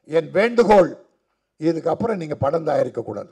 என் வேண்டுகோள் இதுக்கப்புறம் நீங்க படம் தயாரிக்க கூடாது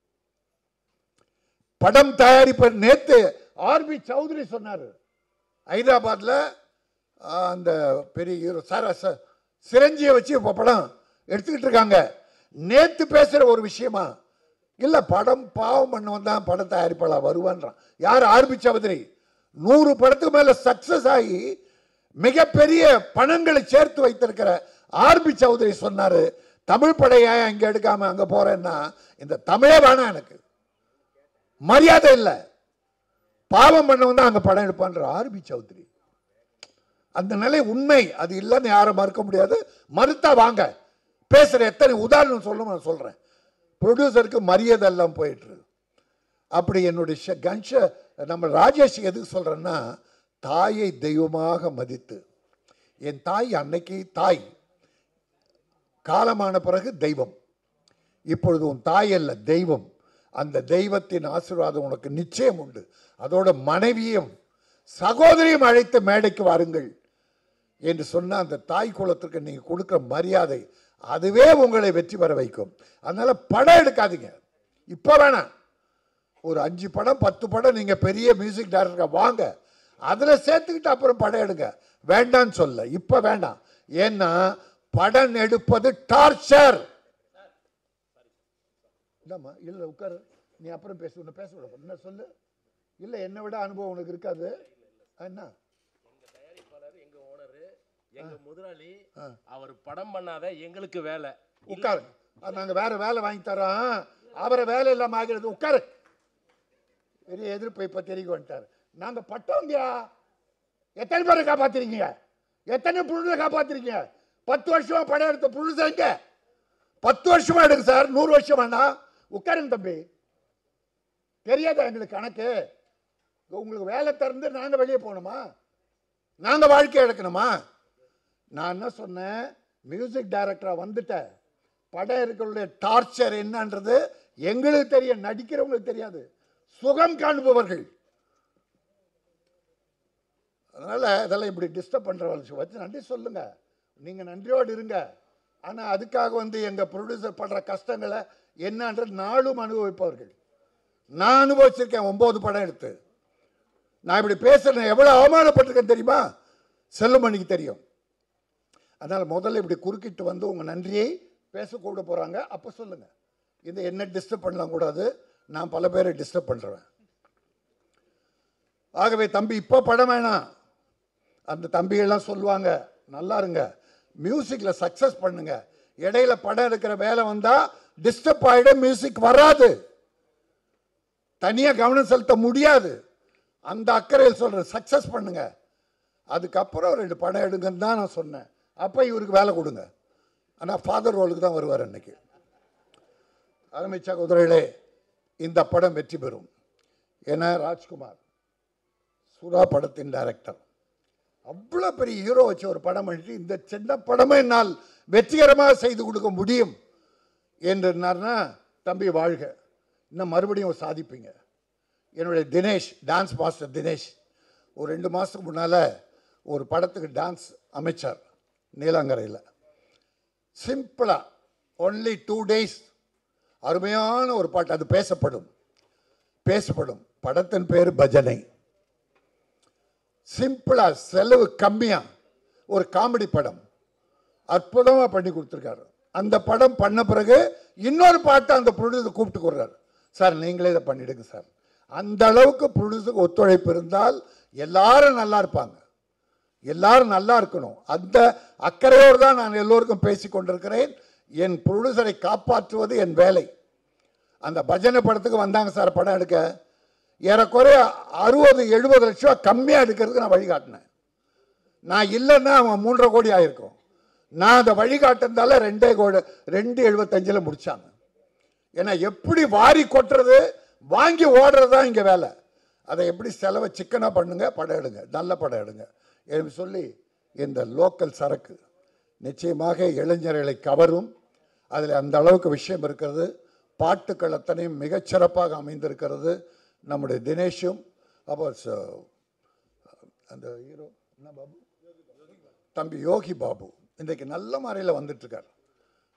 படம் தயாரிப்ப நேத்து ஆர்பி சௌத்ரி சொன்னாரு ஹைதராபாத்ல ஆஹ், அந்த பெரிய ஹீரோ சார் சார் சிரஞ்சியை வச்சு இப்போ படம் எடுத்துக்கிட்டு இருக்காங்க நேத்து பேசுற ஒரு விஷயமா இல்ல படம் பாவம் பண்ணவன் தான் படம் தயாரிப்பாளா வருவான்றான் யார் ஆர்பி சௌத்ரி நூறு படத்துக்கு மேல சக்சஸ் ஆகி மிகப்பெரிய பணங்களை சேர்த்து வைத்திருக்கிற ஆர்பி சௌத்ரி சொன்னாரு தமிழ் படையா இங்க எடுக்காம அங்க போறேன்னா இந்த தமிழே வேணாம் எனக்கு மரியாதை இல்லை பாவம் பண்ணவன் தான் அங்க படம் எடுப்பான்ற ஆர்பி சௌத்ரி அந்த நிலை உண்மை அது இல்லைன்னு யாரும் மறுக்க முடியாது மறுத்தா வாங்க பேசுற எத்தனை உதாரணம் சொல்லும் நான் சொல்றேன் ப்ரொடியூசருக்கு மரியாதை எல்லாம் போயிட்டு இருக்கு. அப்படி என்னுடைய ஷ- கன்ஷ நம்ம ராஜேஷ் எதுக்கு சொல்றேன்னா தாயை தெய்வமாக மதித்து என் தாய் அன்னைக்கு தாய் காலமான பிறகு தெய்வம் இப்பொழுது உன் தாய் அல்ல தெய்வம் அந்த தெய்வத்தின் ஆசீர்வாதம் உனக்கு நிச்சயம் உண்டு அதோட மனைவியும் சகோதரியும் அழைத்து மேடைக்கு வாருங்கள் என்று சொன்ன அந்த தாய் குலத்திற்கு நீங்க கொடுக்கிற மரியாதை அதுவே உங்களை வெற்றி பெற வைக்கும் அதனால படம் எடுக்காதீங்க இப்ப வேணாம் ஒரு அஞ்சு படம் பத்து படம் நீங்க பெரிய மியூசிக் டைரக்டர் வாங்க அதுல சேர்த்துக்கிட்டு அப்புறம் படம் எடுங்க வேண்டாம்னு சொல்ல இப்ப வேண்டாம் ஏன்னா படம் எடுப்பது டார்ச்சர் இல்லம்மா இல்ல உட்காரு நீ அப்புறம் பேசு உன்னை பேச விட என்ன சொல்லு இல்ல என்னை விட அனுபவம் உனக்கு இருக்காது என்ன எங்க தயாரிப்பாளர் எங்க ஓனரு எங்க முதலாளி அவர் படம் பண்ணாத எங்களுக்கு வேலை உட்காரு அது நாங்க வேற வேலை வாங்கி தரோம் அவரை வேலை இல்லாம ஆகிறது உட்காரு பெரிய எதிர்ப்பு இப்ப தெரிய வந்துட்டாரு நாங்க பட்டோங்கயா எத்தனை பேரை காப்பாத்திருக்கீங்க எத்தனை புழுத காப்பாத்திருக்கீங்க பத்து வருஷமா படம் எடுத்த புழுதங்க பத்து வருஷமா எடுங்க சார் நூறு வருஷம் வேண்டாம் உட்காருங்க தம்பி தெரியாதா எங்களுக்கு கணக்கு உங்களுக்கு வேலை திறந்து நாங்க வெளியே போகணுமா நாங்க வாழ்க்கை எடுக்கணுமா நான் என்ன சொன்னேன் மியூசிக் டைரக்டரா வந்துட்டேன் படம் இருக்கிற டார்ச்சர் என்னன்றது எங்களுக்கு தெரியும் நடிக்கிறவங்களுக்கு தெரியாது சுகம் காண்பவர்கள் அதனால இதெல்லாம் இப்படி டிஸ்டர்ப் பண்றவங்க வச்சு நன்றி சொல்லுங்க நீங்க நன்றியோடு இருங்க ஆனா அதுக்காக வந்து எங்க ப்ரொடியூசர் படுற கஷ்டங்களை என்னன்றது நாளும் அனுபவிப்பவர்கள் நான் அனுபவிச்சிருக்கேன் ஒன்பது படம் எடுத்து நான் இப்படி பேசுறேன் எவ்வளவு அவமானப்பட்டிருக்கேன் தெரியுமா செல்லுமணிக்கு தெரியும் அதனால முதல்ல இப்படி குறுக்கிட்டு வந்து உங்க நன்றியை பேசக்கூட போறாங்க அப்ப சொல்லுங்க இந்த என்ன டிஸ்டர்ப் பண்ணலாம் கூடாது நான் பல பேரை டிஸ்டர்ப் பண்றேன் ஆகவே தம்பி இப்போ படம் வேணாம் அந்த தம்பிகள்லாம் சொல்லுவாங்க நல்லா இருங்க மியூசிக்ல சக்சஸ் பண்ணுங்க இடையில படம் எடுக்கிற வேலை வந்தா டிஸ்டர்ப் ஆயிடும் மியூசிக் வராது தனியா கவனம் செலுத்த முடியாது அந்த அக்கறையில் சொல்றேன் சக்சஸ் பண்ணுங்க அதுக்கப்புறம் ரெண்டு படம் எடுங்கன்னு தான் நான் சொன்னேன் அப்போ இவருக்கு வேலை கொடுங்க ஆனால் ஃபாதர் ரோலுக்கு தான் வருவார் அன்னைக்கு அருமை சகோதரர்களே இந்த படம் வெற்றி பெறும் ஏன்னா ராஜ்குமார் சுறா படத்தின் டைரக்டர் அவ்வளோ பெரிய ஹீரோ வச்சு ஒரு படம் பண்ணிட்டு இந்த சின்ன படமே என்னால் வெற்றிகரமாக செய்து கொடுக்க முடியும் என்றார்னா தம்பி வாழ்க இன்னும் மறுபடியும் சாதிப்பீங்க என்னுடைய தினேஷ் டான்ஸ் மாஸ்டர் தினேஷ் ஒரு ரெண்டு மாதத்துக்கு முன்னால் ஒரு படத்துக்கு டான்ஸ் அமைச்சார் நீலாங்கரையில் சிம்பிளாக ஒன்லி டூ டேஸ் அருமையான ஒரு பாட்டு அது பேசப்படும் பேசப்படும் படத்தின் பேர் பஜனை சிம்பிளா செலவு கம்மியா ஒரு காமெடி படம் அற்புதமா பண்ணி கொடுத்துருக்காரு அந்த படம் பண்ண பிறகு இன்னொரு பாட்டை அந்த ப்ரொடியூசர் கூப்பிட்டு கொடுறாரு சார் நீங்களே இதை பண்ணிடுங்க சார் அந்த அளவுக்கு ப்ரொடியூசருக்கு ஒத்துழைப்பு இருந்தால் எல்லாரும் நல்லா இருப்பாங்க எல்லாரும் நல்லா இருக்கணும் அந்த அக்கறையோடு தான் நான் எல்லோருக்கும் பேசிக் கொண்டிருக்கிறேன் என் ப்ரொடியூசரை காப்பாற்றுவது என் வேலை அந்த பஜனை படத்துக்கு வந்தாங்க சார் படம் எடுக்க ஏறக்குறைய அறுபது எழுபது லட்சம் ரூபா கம்மியாக எடுக்கிறதுக்கு நான் வழிகாட்டினேன் நான் இல்லைன்னா அவன் மூன்றரை கோடி ஆயிருக்கும் நான் அந்த வழிகாட்டினால ரெண்டே கோடி ரெண்டு எழுபத்தஞ்சில் முடிச்சாங்க ஏன்னா எப்படி வாரி கொட்டுறது வாங்கி ஓடுறது தான் இங்கே வேலை அதை எப்படி செலவை சிக்கனாக பண்ணுங்க படம் எடுங்க நல்ல படம் எடுங்க என்று சொல்லி இந்த லோக்கல் சரக்கு நிச்சயமாக இளைஞர்களை கவரும் அதில் அந்த அளவுக்கு விஷயம் இருக்கிறது பாட்டுக்கள் அத்தனையும் மிகச்சிறப்பாக அமைந்திருக்கிறது நம்முடைய தினேஷும் அப்போ ச- அந்த ஹீரோ என்ன பாபு தம்பி யோகி பாபு இன்றைக்கு நல்ல முறையில் வந்துட்டு இருக்கார்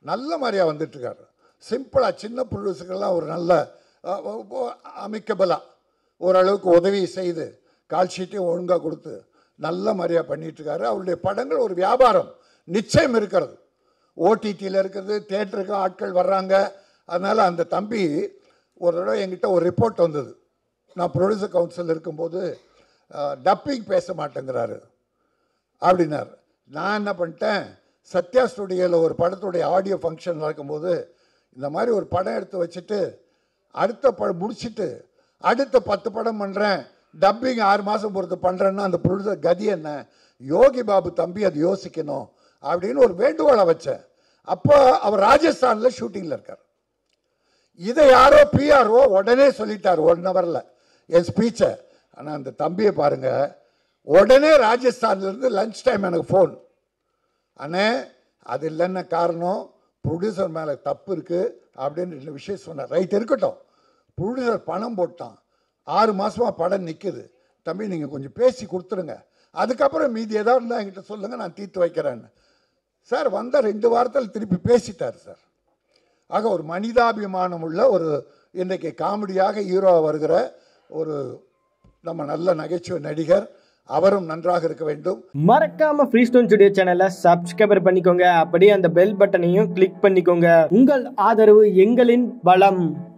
நல்ல மாதிரியாக வந்துட்டுருக்காரு சிம்பிளாக சின்ன ப்ரொடியூசருக்கெல்லாம் ஒரு நல்ல அமைக்கபலாக ஓரளவுக்கு உதவி செய்து கால் ஷீட்டையும் ஒழுங்காக கொடுத்து நல்ல மாதிரியாக பண்ணிகிட்ருக்காரு அவருடைய படங்கள் ஒரு வியாபாரம் நிச்சயம் இருக்கிறது ஓடிடியில் இருக்கிறது தேட்டருக்கு ஆட்கள் வர்றாங்க அதனால் அந்த தம்பி ஒரு தடவை என்கிட்ட ஒரு ரிப்போர்ட் வந்தது நான் ப்ரொடியூசர் கவுன்சில் இருக்கும்போது டப்பிங் பேச மாட்டேங்கிறாரு அப்படின்னார் நான் என்ன பண்ணிட்டேன் சத்யா ஸ்டுடியோவில் ஒரு படத்துடைய ஆடியோ ஃபங்க்ஷன் நடக்கும்போது இந்த மாதிரி ஒரு படம் எடுத்து வச்சுட்டு அடுத்த படம் முடிச்சிட்டு அடுத்த பத்து படம் பண்ணுறேன் டப்பிங் ஆறு மாதம் பொறுத்து பண்ணுறேன்னா அந்த ப்ரொடியூசர் கதி என்ன யோகி பாபு தம்பி அது யோசிக்கணும் அப்படின்னு ஒரு வேண்டுகோளை வச்சேன் அப்போ அவர் ராஜஸ்தானில் ஷூட்டிங்கில் இருக்கார் இதை யாரோ பிஆர்ஓ உடனே சொல்லிட்டார் ஒன் ஹவரில் என் ஸ்பீச்சை ஆனால் அந்த தம்பியை பாருங்க உடனே ராஜஸ்தான்லேருந்து லஞ்ச் டைம் எனக்கு ஃபோன் அண்ணே அது இல்லைன்னு காரணம் ப்ரொடியூசர் மேலே தப்பு இருக்குது அப்படின்னு ரெண்டு விஷயம் சொன்னார் ரைட் இருக்கட்டும் ப்ரொடியூசர் பணம் போட்டான் ஆறு மாதமாக படம் நிற்குது தம்பி நீங்கள் கொஞ்சம் பேசி கொடுத்துருங்க அதுக்கப்புறம் மீதி ஏதாவது இருந்தால் என்கிட்ட சொல்லுங்கள் நான் தீர்த்து வைக்கிறேன்னு சார் வந்த ரெண்டு வாரத்தில் திருப்பி பேசிட்டார் சார் ஆக ஒரு மனிதாபிமானம் உள்ள ஒரு இன்றைக்கு காமெடியாக ஹீரோவாக வருகிற ஒரு நம்ம நல்ல நகைச்சுவை நடிகர் அவரும் நன்றாக இருக்க வேண்டும் மறக்காம ஃப்ரீ ஸ்டோன் ஸ்டுடியோ சேனலை சப்ஸ்கிரைபர் பண்ணிக்கோங்க அப்படியே அந்த பெல் பட்டனையும் கிளிக் பண்ணிக்கோங்க உங்கள் ஆதரவு எங்களின் பலம்